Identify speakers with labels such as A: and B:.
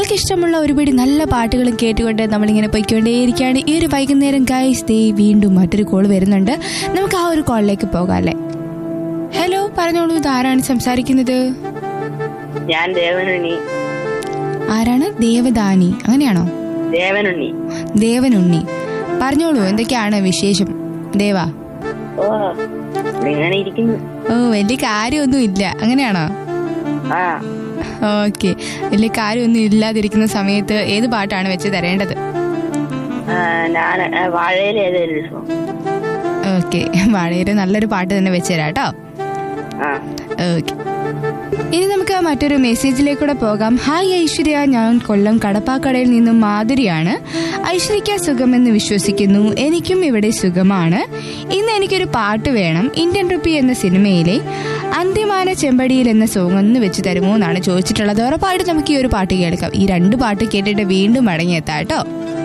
A: നിങ്ങൾക്ക് ഇഷ്ടമുള്ള ഒരുപിടി നല്ല പാട്ടുകളും കേട്ടുകൊണ്ട് നമ്മളിങ്ങനെ പോയിക്കൊണ്ടേയിരിക്കുകയാണ് ഈ ഒരു വൈകുന്നേരം ഗൈസ് ദേ വീണ്ടും മറ്റൊരു കോൾ വരുന്നുണ്ട് നമുക്ക് ആ ഒരു കോളിലേക്ക് പോകാം അല്ലേ ഹലോ പറഞ്ഞോളൂ ഇത് ആരാണ് സംസാരിക്കുന്നത്
B: ഞാൻ ദേവനുണ്ണി
A: ആരാണ് ദേവദാനി അങ്ങനെയാണോ
B: ദേവനുണ്ണി
A: ദേവനുണ്ണി പറഞ്ഞോളൂ എന്തൊക്കെയാണ് വിശേഷം ദേവ
B: ഓ ഇങ്ങനെ ഇരിക്കുന്നു
A: ഓ വലിയ കാര്യമൊന്നും ഇല്ല അങ്ങനെയാണോ
B: ആ
A: ഓക്കെ വലിയ കാര്യമൊന്നും ഇല്ലാതിരിക്കുന്ന സമയത്ത് ഏത് പാട്ടാണ് വെച്ച് തരേണ്ടത്
B: ആ, ഞാൻ ആ, വാഴയില ഏതായാലും ഇഷ്ടം
A: ഓക്കെ വളരെ നല്ലൊരു പാട്ട് തന്നെ വെച്ച് തരാം കേട്ടോ
B: ആ
A: ഓക്കെ ഇനി നമുക്ക് മറ്റൊരു മെസ്സേജിലേക്കൂടെ പോകാം ഹായ് ഐശ്വര്യ ഞാൻ കൊല്ലം കടപ്പാക്കടയിൽ നിന്നും മാധുരിയാണ് ഐശ്വര്യയ്ക്ക് സുഖമെന്ന് വിശ്വസിക്കുന്നു എനിക്കും ഇവിടെ സുഖമാണ് ഇന്ന് എനിക്കൊരു പാട്ട് വേണം ഇന്ത്യൻ റുപ്പി എന്ന സിനിമയിലെ അന്ത്യമാന ചെമ്പടിയിൽ എന്ന സോങ് ഒന്ന് വെച്ച് തരുമോ എന്നാണ് ചോദിച്ചിട്ടുള്ളത് ഉറപ്പായിട്ട് നമുക്ക് ഈ ഒരു പാട്ട് കേൾക്കാം ഈ രണ്ട് പാട്ട് കേട്ടിട്ട് വീണ്ടും മടങ്ങിയെത്താം കേട്ടോ